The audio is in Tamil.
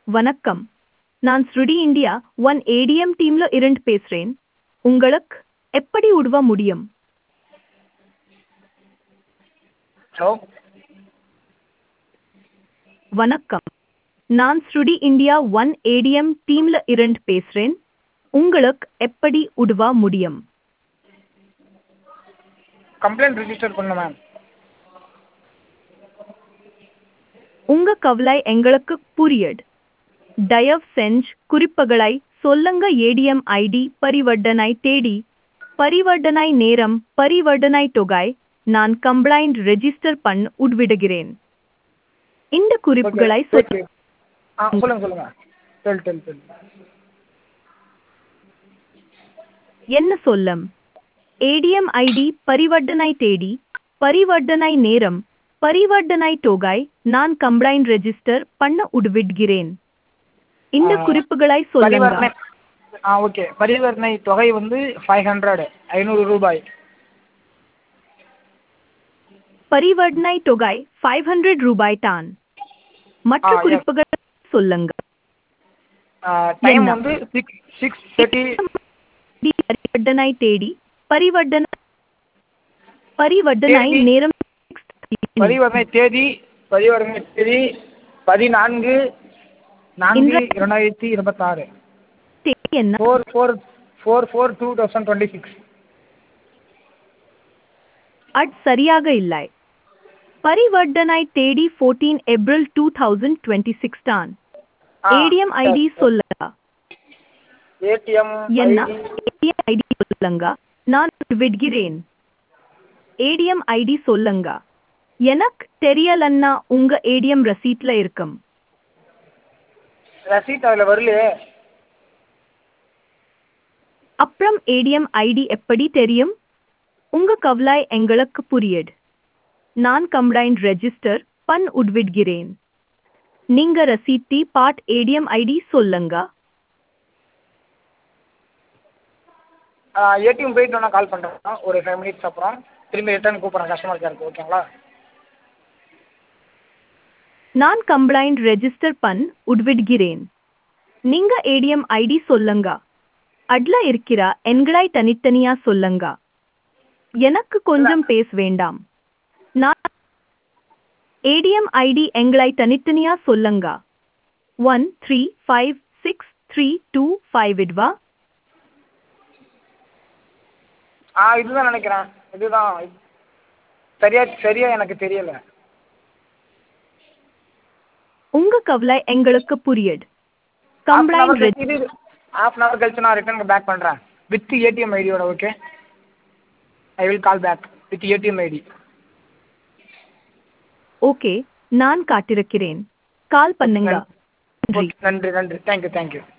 வணக்கம் நான் ஸ்ருடி இந்தியா ஒன் ஏடிஎம் டீம்ல இருந்து பேசுறேன் உங்களுக்கு எப்படி உதவ முடியும் ஹலோ வணக்கம் நான் ஸ்ருடி இந்தியா ஒன் ஏடிஎம் டீம்ல இருந்து பேசுறேன் உங்களுக்கு எப்படி உதவ முடியும் கம்ப்ளைண்ட் ரிஜிஸ்டர் பண்ணணும் மேம் உங்க கவலை எங்களுக்கு புரியுது தயவு செஞ்சு குறிப்புகளை சொல்லுங்க ஏடிஎம் ஐடி பரிவர்த்தனை தேடி பரிவர்த்தனை நேரம் பரிவர்த்தனை தொகை நான் கம்ப்ளைண்ட் ரெஜிஸ்டர் பண்ண உட்விடுகிறேன் இந்த குறிப்புகளை சொல் ஓகே ஆ சொல்லுங்கள் சொல்லுங்கள் டெல் டெல் டெல் என்ன சொல்லும் ஏடிஎம் ஐடி பரிவர்த்தனை தேடி பரிவர்த்தனை நேரம் பரிவர்த்தனை தொகை நான் கம்ப்ளைண்ட் ரெஜிஸ்டர் பண்ண உட்விடுகிறேன் இந்த ஆ, குறிப்புகளை சொல்லுங்க பரிவர்த்தனை ஆ ஓகே பரிவர்த்தனை தொகை வந்து ஃபைவ் ஹண்ட்ரட் ஐநூறு ரூபாய் பரிவர்த்தனை தொகை ஃபைவ் ஹண்ட்ரட் ரூபாய் தான் மற்ற ஆ, yes. குறிப்புகள் சொல்லுங்க டைம் என்ன? வந்து சிக்ஸ் சிக்ஸ் தேர்ட்டி டி பரிவர்த்தனை தேடி பரிவர்த்தனை பரிவர்த்தனை தேதி. நேரம் பரிவர்த்தனை தேதி பரிவர்த்தனை தேதி பதினான்கு நான்கு இன்று- இரண்டாயிரத்தி இருபத்தாறு தேதி என்ன four four four four two thousand twenty six அது சரியாக இல்லை பரிவர்த்தனை தேதி fourteen April two thousand twenty six தான் ஏடிஎம் ஐடி சொல்லுங்க ஏடிஎம் என்ன ஏடிஎம் ஐடி சொல்லுங்க நான் விடுகிறேன் ஏடிஎம் ஐடி சொல்லுங்க எனக்கு தெரியலன்னா உங்க ஏடிஎம் ரசீட்ல இருக்கும் ரசீட் அதில் வரலையே அப்புறம் ஏடிஎம் ஐடி எப்படி தெரியும் உங்க கவலை எங்களுக்கு புரியுது நான் கம்ப்ளைண்ட் ரெஜிஸ்டர் பண் உட்விடுகிறேன் நீங்க ரசீட்டி பாட் ஏடிஎம் ஐடி சொல்லுங்க ஏடிஎம் போயிட்டு நான் கால் பண்ணுறேன் ஒரு ஃபைவ் மினிட்ஸ் அப்புறம் திரும்பி ரிட்டர்ன் கூப்பிட்றேன் கஸ்டமர் கேருக்கு ஓகேங்களா நான் கம்ப்ளைண்ட் ரெஜிஸ்டர் பண் உட்விடுகிறேன் நீங்க ஏடிஎம் ஐடி சொல்லுங்க அட்ல இருக்கிற எண்களை தனித்தனியா சொல்லுங்க எனக்கு கொஞ்சம் பேச வேண்டாம் நான் ஏடிஎம் ஐடி எங்களை தனித்தனியா சொல்லுங்க one three five six three two five இட்வா ஆ இதுதான் நினைக்கிறேன் இதுதான் சரியா சரியா எனக்கு தெரியல உங்க கவலை எங்களுக்கு புரியுது half an hour கம்ப்ளைண்ட் கழிச்சு இது half an hour கழிச்சு நான் ரிட்டர்ன் பேக் பண்ணுறேன் வித் ஏடிஎம் ஐடியோட okay I will call back with ATM ID okay நான் காட்டிருக்கிறேன் கால் பண்ணுங்க நன்றி நன்றி நன்றி தேங்க்யூ தேங்க்யூ